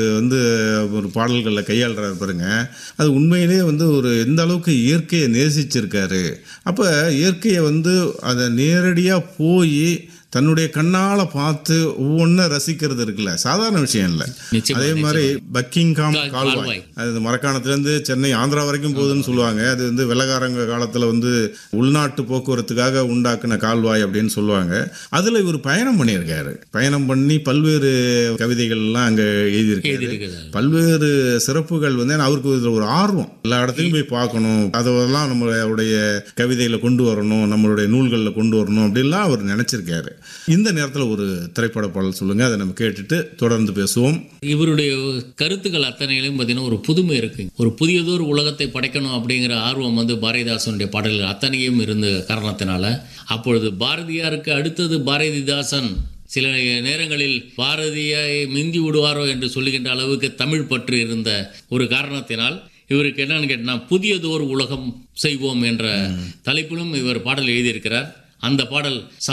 வந்து ஒரு பாடல்களில் கையாளுறாரு பாருங்க அது உண்மையிலேயே வந்து ஒரு எந்த அளவுக்கு இயற்கையை நேசிச்சிருக்காரு அப்போ இயற்கையை வந்து அதை நேரடியாக போய் தன்னுடைய கண்ணால் பார்த்து ஒவ்வொன்றும் ரசிக்கிறது இருக்குல்ல சாதாரண விஷயம் இல்லை நிச்சயமா, அதே மாதிரி பக்கிங்காம் கா- கால்வாய் கால்வாய். அது மரக்காணத்துலேருந்து சென்னை ஆந்திரா வரைக்கும் போகுதுன்னு சொல்லுவாங்க அது வந்து வெள்ளக்காரங்க காலத்தில் வந்து உள்நாட்டு போக்குவரத்துக்காக உண்டாக்குன கால்வாய் அப்படின்னு சொல்லுவாங்க அதில் இவர் பயணம் பண்ணியிருக்காரு பயணம் பண்ணி பல்வேறு கவிதைகள்லாம் அங்கே எழுதியிருக்காரு எழுதியிருக்கிறார். பல்வேறு சிறப்புகள் வந்து ஏன்னா அவருக்கு இதில் ஒரு ஆர்வம் எல்லா இடத்துலையும் போய் பார்க்கணும் அதெல்லாம் நம்மளுடைய கவிதையில் கொண்டு வரணும் நம்மளுடைய நூல்களில் கொண்டு வரணும் அப்படின்லாம் அவர் நினச்சிருக்காரு இந்த நேரத்தில் ஒரு திரைப்பட பாடல் சொல்லுங்கள் அதை நம்ம கேட்டுட்டு தொடர்ந்து பேசுவோம் இவருடைய கருத்துக்கள் அத்தனையிலும் பார்த்தீங்கன்னா ஒரு புதுமை இருக்கு ஒரு புதியதொரு உலகத்தை படைக்கணும் அப்படிங்கிற ஆர்வம் வந்து பாரதிதாசனுடைய பாடல்கள் அத்தனையும் இருந்த காரணத்தினால அப்பொழுது பாரதியாருக்கு அடுத்தது பாரதிதாசன் சில நேரங்களில் பாரதியை மிந்தி விடுவாரோ என்று சொல்லுகின்ற அளவுக்கு தமிழ் பற்று இருந்த ஒரு காரணத்தினால் இவருக்கு என்னன்னு கேட்டா புதியதோர் உலகம் செய்வோம் என்ற தலைப்பிலும் இவர் பாடல் எழுதியிருக்கிறார் அந்த பாடல்